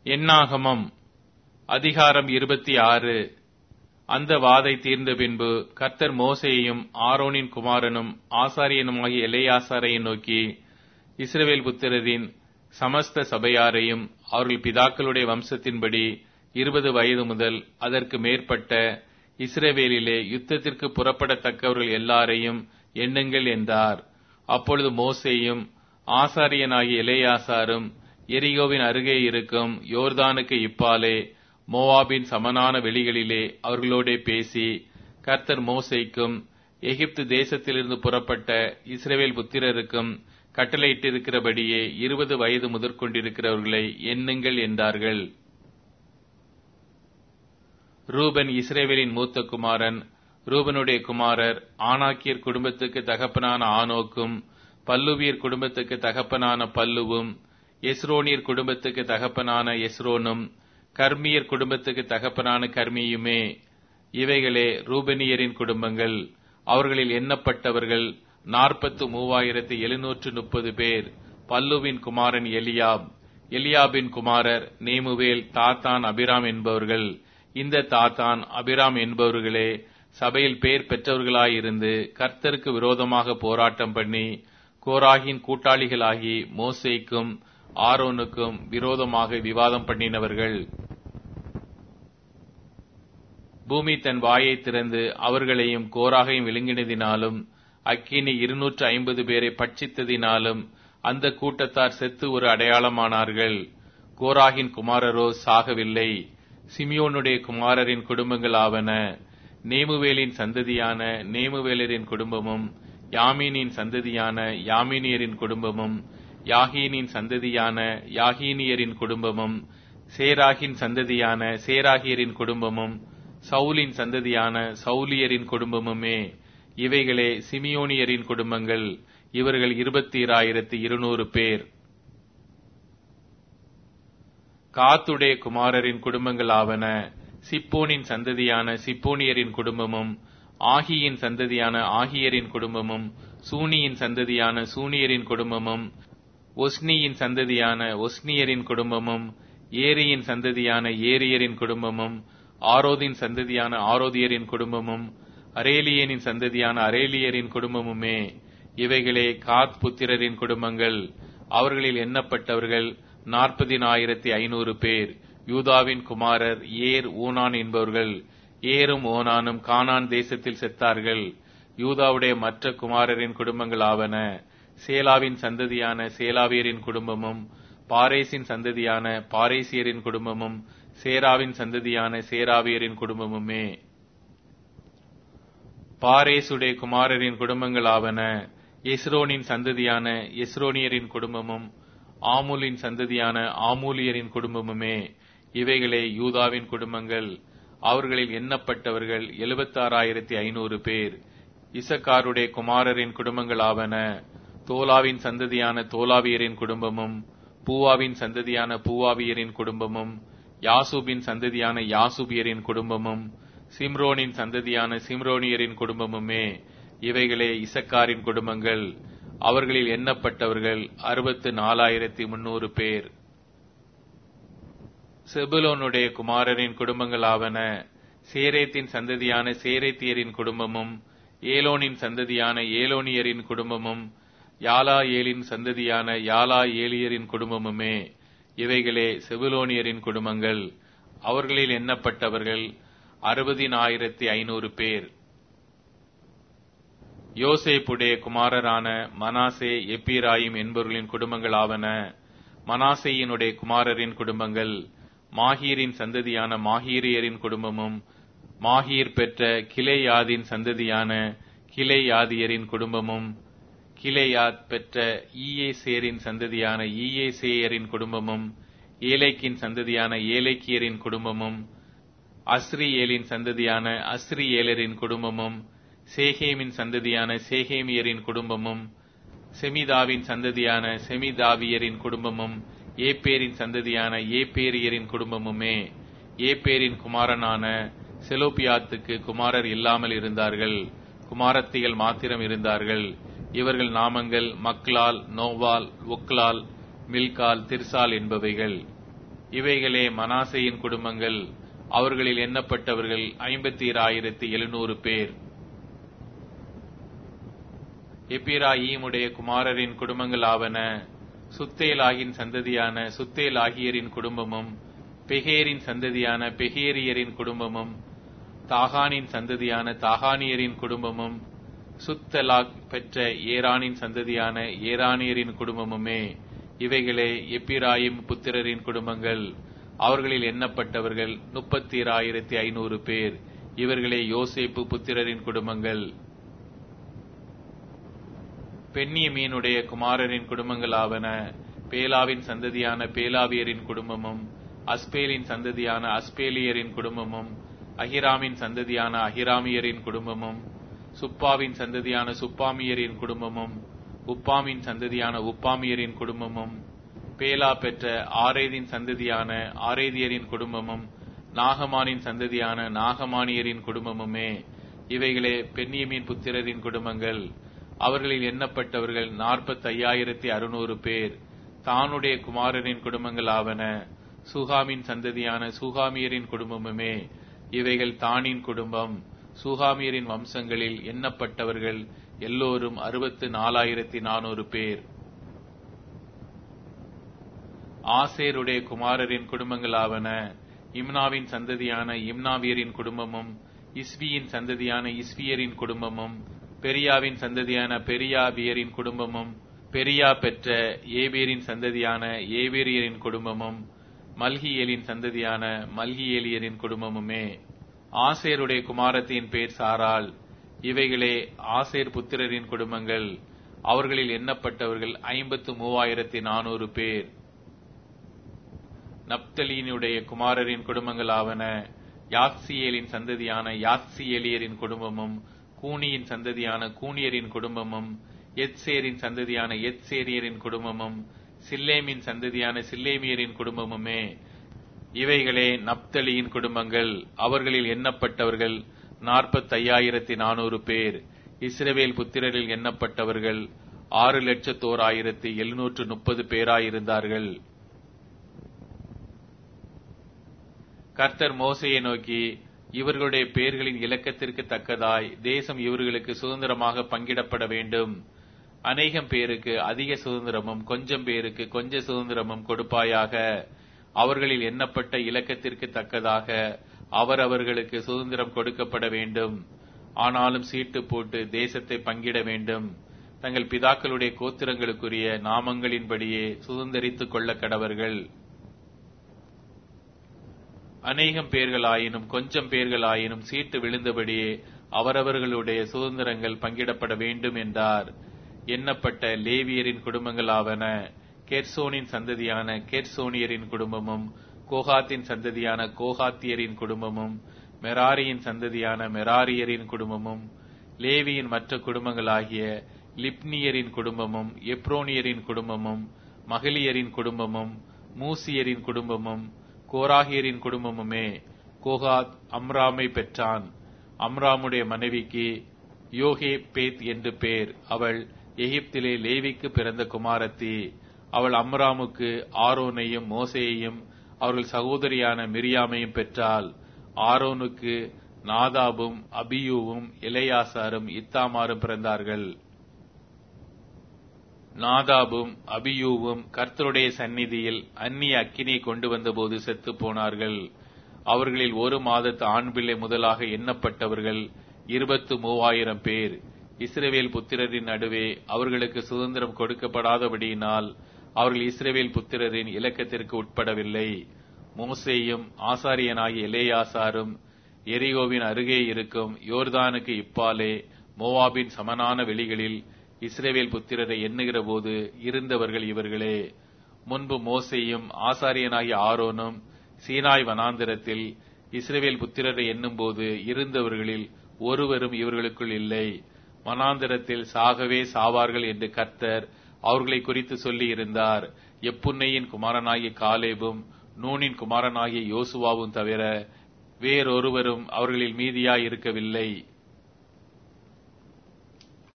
எண்ணாகமம் அதிகாரம் இருபத்தி ஆறு அந்த வாதை தீர்ந்த பின்பு கர்த்தர் மோசேயையும் ஆரோனின் குமாரனும் ஆசாரியனுமாகிய எல்லையாசாரையும் நோக்கி இஸ்ரவேல் புத்திரரின் சமஸ்த சபையாரையும் அவர்கள் பிதாக்களுடைய வம்சத்தின்படி இருபது வயது முதல் அதற்கு மேற்பட்ட இஸ்ரவேலிலே யுத்தத்திற்கு புறப்படத்தக்கவர்கள் எல்லாரையும் எண்ணுங்கள் என்றார் அப்பொழுது மோசேயும் ஆசாரியனாகிய எலேயாசாரும் எரிகோவின் அருகே இருக்கும் யோர்தானுக்கு இப்பாலே மோவாபின் சமனான வெளிகளிலே அவர்களோடே பேசி கர்த்தர் மோசேக்கும் எகிப்து தேசத்திலிருந்து புறப்பட்ட இஸ்ரவேல் புத்திரருக்கும் கட்டளையிட்டிருக்கிறபடியே இருபது வயது முதற்கொண்டிருக்கிறவர்களை எண்ணுங்கள் என்றார்கள் ரூபன் இஸ்ரேவேலின் மூத்த குமாரன் ரூபனுடைய குமாரர் ஆனாக்கியர் குடும்பத்துக்கு தகப்பனான ஆனோக்கும் பல்லுவியர் குடும்பத்துக்கு தகப்பனான பல்லுவும் எஸ்ரோனியர் குடும்பத்துக்கு தகப்பனான எஸ்ரோனும் கர்மியர் குடும்பத்துக்கு தகப்பனான கர்மியுமே இவைகளே ரூபனியரின் குடும்பங்கள் அவர்களில் எண்ணப்பட்டவர்கள் நாற்பத்து மூவாயிரத்து எழுநூற்று முப்பது பேர் பல்லுவின் குமாரன் எலியாப் எலியாபின் குமாரர் நேமுவேல் தாத்தான் அபிராம் என்பவர்கள் இந்த தாத்தான் அபிராம் என்பவர்களே சபையில் பேர் பெற்றவர்களாயிருந்து கர்த்தருக்கு விரோதமாக போராட்டம் பண்ணி கோராகின் கூட்டாளிகளாகி மோசேக்கும் ஆரோனுக்கும் விரோதமாக விவாதம் பண்ணினவர்கள் பூமி தன் வாயை திறந்து அவர்களையும் கோராகையும் விழுங்கினதினாலும் அக்கினி இருநூற்று ஐம்பது பேரை பட்சித்ததினாலும் அந்த கூட்டத்தார் செத்து ஒரு அடையாளமானார்கள் கோராகின் குமாரரோ சாகவில்லை சிமியோனுடைய குமாரரின் குடும்பங்கள் ஆவன நேமுவேலின் சந்ததியான நேமுவேலரின் குடும்பமும் யாமீனின் சந்ததியான யாமினியரின் குடும்பமும் யாகீனின் சந்ததியான யாகீனியரின் குடும்பமும் சேராகின் சந்ததியான சேராகியரின் குடும்பமும் சவுலின் சந்ததியான சவுலியரின் குடும்பமுமே இவைகளே சிமியோனியரின் குடும்பங்கள் இவர்கள் இருபத்தி ஆயிரத்தி இருநூறு பேர் காத்துடைய குமாரரின் குடும்பங்கள் ஆவன சிப்போனின் சந்ததியான சிப்போனியரின் குடும்பமும் ஆகியின் சந்ததியான ஆகியரின் குடும்பமும் சூனியின் சந்ததியான சூனியரின் குடும்பமும் ஒஸ்னியின் சந்ததியான ஒஸ்னியரின் குடும்பமும் ஏரியின் சந்ததியான ஏரியரின் குடும்பமும் ஆரோதின் சந்ததியான ஆரோதியரின் குடும்பமும் அரேலியனின் சந்ததியான அரேலியரின் குடும்பமுமே இவைகளே காத் புத்திரரின் குடும்பங்கள் அவர்களில் எண்ணப்பட்டவர்கள் நாற்பதினாயிரத்தி ஐநூறு பேர் யூதாவின் குமாரர் ஏர் ஊனான் என்பவர்கள் ஏரும் ஓனானும் கானான் தேசத்தில் செத்தார்கள் யூதாவுடைய மற்ற குமாரரின் குடும்பங்கள் ஆவன சேலாவின் சந்ததியான சேலாவியரின் குடும்பமும் பாரேசின் சந்ததியான பாரேசியரின் குடும்பமும் சேராவின் சந்ததியான சேராவியரின் குடும்பமுமே பாரேசுடைய குமாரரின் குடும்பங்கள் ஆவன எஸ்ரோனின் சந்ததியான எஸ்ரோனியரின் குடும்பமும் ஆமூலின் சந்ததியான ஆமூலியரின் குடும்பமுமே இவைகளே யூதாவின் குடும்பங்கள் அவர்களில் எண்ணப்பட்டவர்கள் எழுபத்தாறாயிரத்தி ஐநூறு பேர் இசக்காருடைய குமாரரின் குடும்பங்கள் ஆவன தோலாவின் சந்ததியான தோலாவியரின் குடும்பமும் பூவாவின் சந்ததியான பூவாவியரின் குடும்பமும் யாசூபின் சந்ததியான யாசூபியரின் குடும்பமும் சிம்ரோனின் சந்ததியான சிம்ரோனியரின் குடும்பமுமே இவைகளே இசக்காரின் குடும்பங்கள் அவர்களில் எண்ணப்பட்டவர்கள் அறுபத்து நாலாயிரத்தி முன்னூறு பேர் செபுலோனுடைய குமாரரின் குடும்பங்கள் ஆவன சேரேத்தின் சந்ததியான சேரேத்தியரின் குடும்பமும் ஏலோனின் சந்ததியான ஏலோனியரின் குடும்பமும் யாலா ஏலின் சந்ததியான யாலா ஏலியரின் குடும்பமுமே இவைகளே செபுலோனியரின் குடும்பங்கள் அவர்களில் எண்ணப்பட்டவர்கள் அறுபதினாயிரத்தி ஐநூறு பேர் யோசேப்புடைய குமாரரான மனாசே எப்பிராயிம் என்பவர்களின் குடும்பங்கள் ஆவன மனாசேயினுடைய குமாரரின் குடும்பங்கள் மாஹீரின் சந்ததியான மாஹீரியரின் குடும்பமும் மாஹீர் பெற்ற கிளையாதின் சந்ததியான கிளையாதியரின் குடும்பமும் கிளையாத் பெற்ற ஈயேசேரின் சந்ததியான ஈயேசேயரின் குடும்பமும் ஏலைக்கின் சந்ததியான ஏலைக்கியரின் குடும்பமும் அஸ்ரியேலின் சந்ததியான அஸ்ரியேலரின் குடும்பமும் சேகேமின் சந்ததியான சேகேமியரின் குடும்பமும் செமிதாவின் சந்ததியான செமிதாவியரின் குடும்பமும் ஏப்பேரின் சந்ததியான ஏப்பேரியரின் குடும்பமுமே ஏப்பேரின் குமாரனான செலோபியாத்துக்கு குமாரர் இல்லாமல் இருந்தார்கள் குமாரத்திகள் மாத்திரம் இருந்தார்கள் இவர்கள் நாமங்கள் மக்லால் நோவால் ஒக்லால் மில்கால் திர்சால் என்பவைகள் இவைகளே மனாசையின் குடும்பங்கள் அவர்களில் எண்ணப்பட்டவர்கள் ஐம்பத்தி ஆயிரத்தி எழுநூறு பேர் எப்பிராயீமுடைய குமாரரின் குடும்பங்கள் ஆவன சுத்தேலாகின் சந்ததியான சுத்தேலாகியரின் குடும்பமும் பெகேரின் சந்ததியான பெகேரியரின் குடும்பமும் தாகானின் சந்ததியான தாகானியரின் குடும்பமும் சுத்தலாக் பெற்ற ஏரானின் சந்ததியான ஏரானியரின் குடும்பமுமே இவைகளே எப்பிராயிம் புத்திரரின் குடும்பங்கள் அவர்களில் எண்ணப்பட்டவர்கள் முப்பத்தி ஆயிரத்தி ஐநூறு பேர் இவர்களே யோசேப்பு புத்திரரின் குடும்பங்கள் பெண்ணியமீனுடைய குமாரரின் குடும்பங்கள் ஆவன பேலாவின் சந்ததியான பேலாவியரின் குடும்பமும் அஸ்பேலின் சந்ததியான அஸ்பேலியரின் குடும்பமும் அஹிராமின் சந்ததியான அஹிராமியரின் குடும்பமும் சுப்பாவின் சந்ததியான சுப்பாமியரின் குடும்பமும் உப்பாமின் சந்ததியான உப்பாமியரின் குடும்பமும் பேலா பெற்ற ஆரேதின் சந்ததியான ஆரேதியரின் குடும்பமும் நாகமானின் சந்ததியான நாகமானியரின் குடும்பமுமே இவைகளே பெண்ணியமின் புத்திரரின் குடும்பங்கள் அவர்களில் எண்ணப்பட்டவர்கள் நாற்பத்தி ஐயாயிரத்தி அறுநூறு பேர் தானுடைய குமாரரின் குடும்பங்கள் ஆவன சுகாமின் சந்ததியான சுகாமியரின் குடும்பமுமே இவைகள் தானின் குடும்பம் சுகாமியரின் வம்சங்களில் எண்ணப்பட்டவர்கள் எல்லோரும் அறுபத்து நாலாயிரத்தி நானூறு பேர் ஆசேருடைய குமாரரின் குடும்பங்களாவன இம்னாவின் சந்ததியான இம்னாவியரின் குடும்பமும் இஸ்வியின் சந்ததியான இஸ்வியரின் குடும்பமும் பெரியாவின் சந்ததியான பெரியாவியரின் குடும்பமும் பெரியா பெற்ற ஏபேரின் சந்ததியான ஏபேரியரின் குடும்பமும் மல்கியேலின் சந்ததியான மல்கியேலியரின் குடும்பமுமே ஆசேருடைய குமாரத்தின் பேர் சாரால் இவைகளே ஆசேர் புத்திரரின் குடும்பங்கள் அவர்களில் எண்ணப்பட்டவர்கள் ஐம்பத்து மூவாயிரத்தி நானூறு பேர் நப்தலீனுடைய குமாரரின் குடும்பங்கள் ஆவன யாத்சியேலின் சந்ததியான யாத்சியேலியரின் குடும்பமும் கூனியின் சந்ததியான கூனியரின் குடும்பமும் எத்சேரின் சந்ததியான எத்சேரியரின் குடும்பமும் சில்லேமின் சந்ததியான சில்லேமியரின் குடும்பமுமே இவைகளே நப்தலியின் குடும்பங்கள் அவர்களில் எண்ணப்பட்டவர்கள் நாற்பத்தையாயிரத்தி நானூறு பேர் இஸ்ரவேல் புத்திரரில் எண்ணப்பட்டவர்கள் ஆறு லட்சத்தோர் ஆயிரத்தி எழுநூற்று முப்பது பேராயிருந்தார்கள் கர்த்தர் மோசையை நோக்கி இவர்களுடைய பெயர்களின் இலக்கத்திற்கு தக்கதாய் தேசம் இவர்களுக்கு சுதந்திரமாக பங்கிடப்பட வேண்டும் அநேகம் பேருக்கு அதிக சுதந்திரமும் கொஞ்சம் பேருக்கு கொஞ்ச சுதந்திரமும் கொடுப்பாயாக அவர்களில் எண்ணப்பட்ட இலக்கத்திற்கு தக்கதாக அவரவர்களுக்கு சுதந்திரம் கொடுக்கப்பட வேண்டும் ஆனாலும் சீட்டு போட்டு தேசத்தை பங்கிட வேண்டும் தங்கள் பிதாக்களுடைய கோத்திரங்களுக்குரிய நாமங்களின்படியே சுதந்திரித்துக் கொள்ள கடவர்கள் அநேகம் பேர்களாயினும் கொஞ்சம் பேர்களாயினும் சீட்டு விழுந்தபடியே அவரவர்களுடைய சுதந்திரங்கள் பங்கிடப்பட வேண்டும் என்றார் எண்ணப்பட்ட லேவியரின் குடும்பங்களாவன கெர்சோனின் சந்ததியான கெர்சோனியரின் குடும்பமும் கோகாத்தின் சந்ததியான கோகாத்தியரின் குடும்பமும் மெராரியின் சந்ததியான மெராரியரின் குடும்பமும் லேவியின் மற்ற குடும்பங்களாகிய லிப்னியரின் குடும்பமும் எப்ரோனியரின் குடும்பமும் மகளியரின் குடும்பமும் மூசியரின் குடும்பமும் கோராகியரின் குடும்பமுமே கோகாத் அம்ராமை பெற்றான் அம்ராமுடைய மனைவிக்கு யோகே பேத் என்று பேர் அவள் எகிப்திலே லேவிக்கு பிறந்த குமாரத்தி அவள் அம்ராமுக்கு ஆரோனையும் மோசேயையும் அவர்கள் சகோதரியான மிரியாமையும் பெற்றாள் ஆரோனுக்கு நாதாபும் அபியூவும் இளையாசாரும் இத்தாமாரும் பிறந்தார்கள் நாதாபும் அபியூவும் கர்த்தருடைய சந்நிதியில் அந்நிய அக்கினியை கொண்டு வந்தபோது செத்து போனார்கள் அவர்களில் ஒரு மாதத்து ஆண் பிள்ளை முதலாக எண்ணப்பட்டவர்கள் இருபத்து மூவாயிரம் பேர் இஸ்ரவேல் புத்திரரின் நடுவே அவர்களுக்கு சுதந்திரம் கொடுக்கப்படாதபடியினால் அவர்கள் இஸ்ரவேல் புத்திரரின் இலக்கத்திற்கு உட்படவில்லை மோசேயும் ஆசாரியனாகிய எலேயாசாரும் எரிகோவின் அருகே இருக்கும் யோர்தானுக்கு இப்பாலே மோவாபின் சமனான வெளிகளில் இஸ்ரேவேல் புத்திரரை எண்ணுகிற போது இருந்தவர்கள் இவர்களே முன்பு மோசையும் ஆசாரியனாகிய ஆரோனும் சீனாய் வனாந்திரத்தில் இஸ்ரேவேல் புத்திரரை எண்ணும்போது இருந்தவர்களில் ஒருவரும் இவர்களுக்குள் இல்லை வனாந்திரத்தில் சாகவே சாவார்கள் என்று கர்த்தர் அவர்களை குறித்து சொல்லி இருந்தார் எப்புன்னையின் குமாரனாகிய காலேபும் நூனின் குமாரனாகிய யோசுவாவும் தவிர வேறொருவரும் அவர்களில் மீதியாய் இருக்கவில்லை